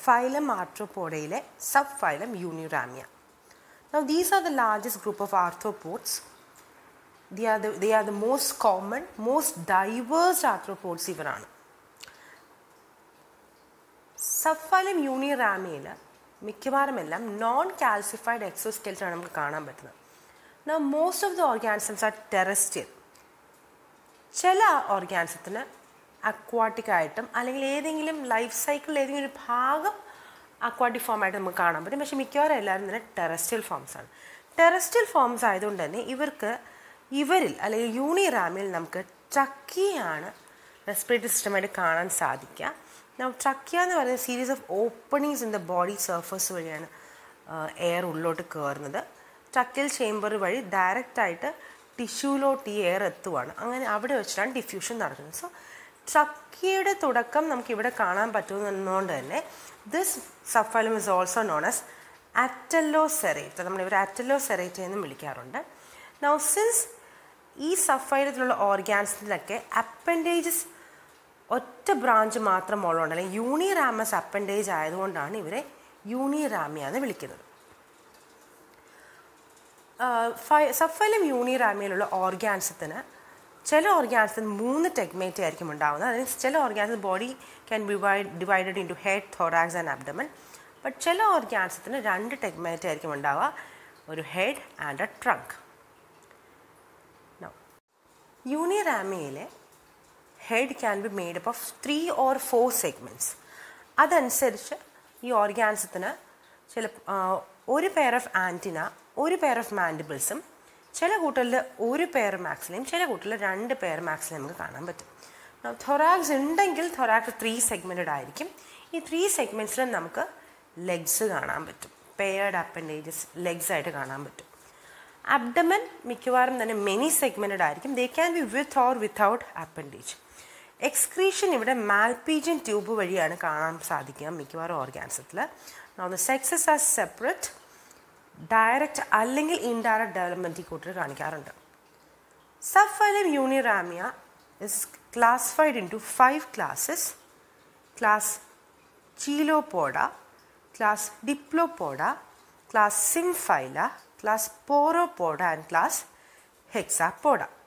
Phylum ആർട്രോപോഡയിലെ sub phylum Uniramia Now these are the largest group of arthropods. They are the, they are the most common, most diverse arthropods ഇവരാണ് subphylum യൂണിറാമിയിൽ മിക്കവാറും എല്ലാം non calcified exoskeleton ആണ് നമുക്ക് കാണാൻ പറ്റുന്നത് Now most of the organisms are terrestrial. ചില ഓർഗാനിസത്തിന് aquatic ആയിട്ടും അല്ലെങ്കിൽ ഏതെങ്കിലും ലൈഫ് സൈക്കിളിൽ ഏതെങ്കിലും ഒരു ഭാഗം അക്വാട്ടിക് ഫോം ആയിട്ട് നമുക്ക് കാണാൻ പറ്റും പക്ഷേ മിക്കവാറും എല്ലാവരും തന്നെ ടെറസ്ട്രിയൽ ഫോംസ് ആണ് ടെറസ്ട്രിയൽ ഫോംസ് ആയതുകൊണ്ട് തന്നെ ഇവർക്ക് ഇവരിൽ അല്ലെങ്കിൽ യൂണിറാമിൽ നമുക്ക് ട്രക്കിയാണ് റെസ്പിറേറ്ററി സിസ്റ്റമായിട്ട് കാണാൻ സാധിക്കുക നാം ട്രക്കിയ എന്ന് പറയുന്ന series of openings in the body surface വഴിയാണ് എയർ ഉള്ളിലോട്ട് കയറുന്നത് ട്രക്കിൽ ചേംബർ വഴി ഡയറക്റ്റായിട്ട് ടിഷ്യൂലോട്ട് ഈ എയർ എത്തുവാണ് അങ്ങനെ അവിടെ വെച്ചിട്ടാണ് ഡിഫ്യൂഷൻ നടക്കുന്നത് സോ ട്രക്കിയുടെ തുടക്കം നമുക്ക് ഇവിടെ കാണാൻ പറ്റുന്നതുകൊണ്ട് തന്നെ this subphylum is also known as atelocerate നമ്മൾ ഇവർ അറ്റല്ലോസെറേറ്റ് എന്നും വിളിക്കാറുണ്ട് നൗ സിൻസ് ഈ സഫൈലത്തിലുള്ള ഓർഗാൻസിലൊക്കെ അപ്പൻഡേജസ് ഒറ്റ ബ്രാഞ്ച് മാത്രം ഉള്ളതുകൊണ്ട് അല്ലെങ്കിൽ യൂണിറാമസ് അപ്പൻഡേജ് ആയതുകൊണ്ടാണ് ഇവരെ യൂണിറാമിയ എന്ന് വിളിക്കുന്നത് സബ്ഫൈലം യൂണിറാമിയിലുള്ള ഓർഗാൻസത്തിന് ചില ഓർഗാൻസിന് മൂന്ന് ടെഗ്മേറ്റ് ആയിരിക്കും ഉണ്ടാവുന്നത് അതിന് ചില organs body can divide divided into head thorax and abdomen but ചില ഓർഗാൻസത്തിന് രണ്ട് ടെഗ്മേറ്റ് ആയിരിക്കും ഉണ്ടാവുക ഒരു ഹെഡ് ആൻഡ് എ ട്രങ്ക് യൂണിറാമിയയിലെ head can be made up of three or four segments അതനുസരിച്ച് ഈ ഓർഗാൻസത്തിന് ചില ഒരു പെയർ ഓഫ് ആൻറ്റിന ഒരു പെയർ ഓഫ് മാൻഡിബിൾസും ചില കൂട്ടലിൽ ഒരു പെയർ മാക്സിലെയും ചില കൂട്ടലിൽ രണ്ട് പെയർ മാക്സിലെയും നമുക്ക് കാണാൻ പറ്റും ഥൊറാക്സ് ഉണ്ടെങ്കിൽ ഥൊറാക്സ് ത്രീ സെഗ്മെൻറ്റഡ് ആയിരിക്കും ഈ ത്രീ സെഗ്മെൻറ്റ്സിലും നമുക്ക് ലെഗ്സ് കാണാൻ പറ്റും പെയർഡ് അപ്പൻഡേജസ് ലെഗ്സ് ആയിട്ട് കാണാൻ പറ്റും അബ്ഡമൻ മിക്കവാറും തന്നെ മെനി സെഗ്മെൻറ്റഡ് ആയിരിക്കും they can be with or without appendage excretion ഇവിടെ മാൽപീജിയൻ ട്യൂബ് വഴിയാണ് കാണാൻ സാധിക്കുക മിക്കവാറും ഓർഗാൻസത്തിൽ the sexes are separate direct അല്ലെങ്കിൽ ഇൻഡയറക്റ്റ് ഡെവലപ്മെൻറ്റ് കൂട്ടർ കാണിക്കാറുണ്ട് subphylum Uniramia is classified into five classes class Chilopoda class Diplopoda class Symphyla class Pauropoda and class ഹെക്സാപോഡ